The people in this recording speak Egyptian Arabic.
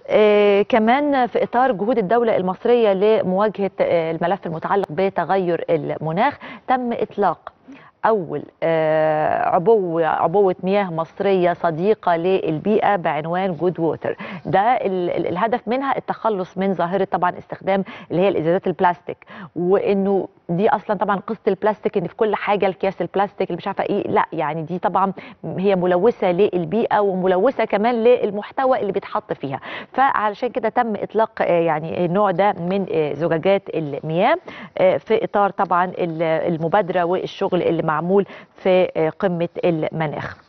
آه كمان في اطار جهود الدوله المصريه لمواجهه آه الملف المتعلق بتغير المناخ تم اطلاق اول آه عبوه عبوه مياه مصريه صديقه للبيئه بعنوان جود ووتر ده ال ال الهدف منها التخلص من ظاهره طبعا استخدام اللي هي الازازات البلاستيك وانه دي اصلا طبعا قصه البلاستيك ان في كل حاجه الكياس البلاستيك اللي مش عارفه ايه لا يعني دي طبعا هي ملوثه للبيئه وملوثه كمان للمحتوى اللي بيتحط فيها فعلشان كده تم اطلاق يعني النوع ده من زجاجات المياه في اطار طبعا المبادره والشغل اللي معمول في قمه المناخ